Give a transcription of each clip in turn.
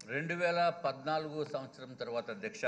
రెండు వేల పద్నాలుగు సంవత్సరం తర్వాత అధ్యక్ష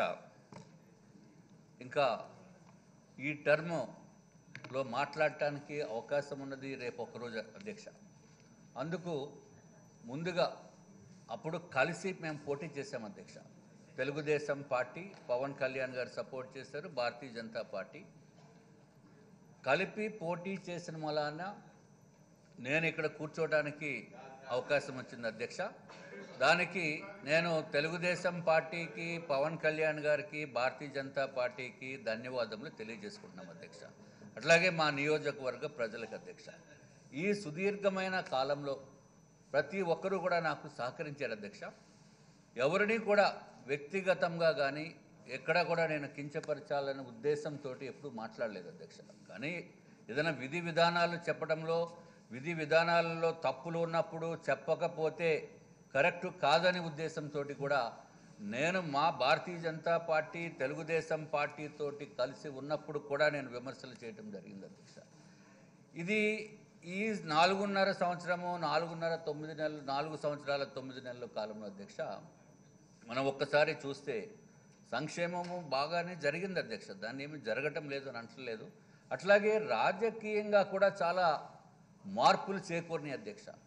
ఇంకా ఈ టర్మ్లో మాట్లాడటానికి అవకాశం ఉన్నది రేపు ఒకరోజు అధ్యక్ష అందుకు ముందుగా అప్పుడు కలిసి మేము పోటీ చేశాం అధ్యక్ష తెలుగుదేశం పార్టీ పవన్ కళ్యాణ్ గారు సపోర్ట్ చేశారు భారతీయ జనతా పార్టీ కలిపి పోటీ చేసిన వలన నేను ఇక్కడ కూర్చోవడానికి అవకాశం వచ్చింది అధ్యక్ష దానికి నేను తెలుగుదేశం పార్టీకి పవన్ కళ్యాణ్ గారికి భారతీయ జనతా పార్టీకి ధన్యవాదములు తెలియజేసుకుంటున్నాం అధ్యక్ష అట్లాగే మా నియోజకవర్గ ప్రజలకు అధ్యక్ష ఈ సుదీర్ఘమైన కాలంలో ప్రతి ఒక్కరూ కూడా నాకు సహకరించారు అధ్యక్ష ఎవరిని కూడా వ్యక్తిగతంగా కానీ ఎక్కడ కూడా నేను కించపరచాలనే ఉద్దేశంతో ఎప్పుడూ మాట్లాడలేదు అధ్యక్ష కానీ ఏదైనా విధి విధానాలు చెప్పడంలో విధి విధానాలలో తప్పులు ఉన్నప్పుడు చెప్పకపోతే కరెక్ట్ కాదని ఉద్దేశంతో కూడా నేను మా భారతీయ జనతా పార్టీ తెలుగుదేశం పార్టీ తోటి కలిసి ఉన్నప్పుడు కూడా నేను విమర్శలు చేయడం జరిగింది అధ్యక్ష ఇది ఈ నాలుగున్నర సంవత్సరము నాలుగున్నర తొమ్మిది నెలలు నాలుగు సంవత్సరాల తొమ్మిది నెలల కాలంలో అధ్యక్ష మనం ఒక్కసారి చూస్తే సంక్షేమము బాగానే జరిగింది అధ్యక్ష దాన్ని ఏమి జరగటం లేదు అని అంటలేదు అట్లాగే రాజకీయంగా కూడా చాలా మార్పులు చేకూరినాయి అధ్యక్ష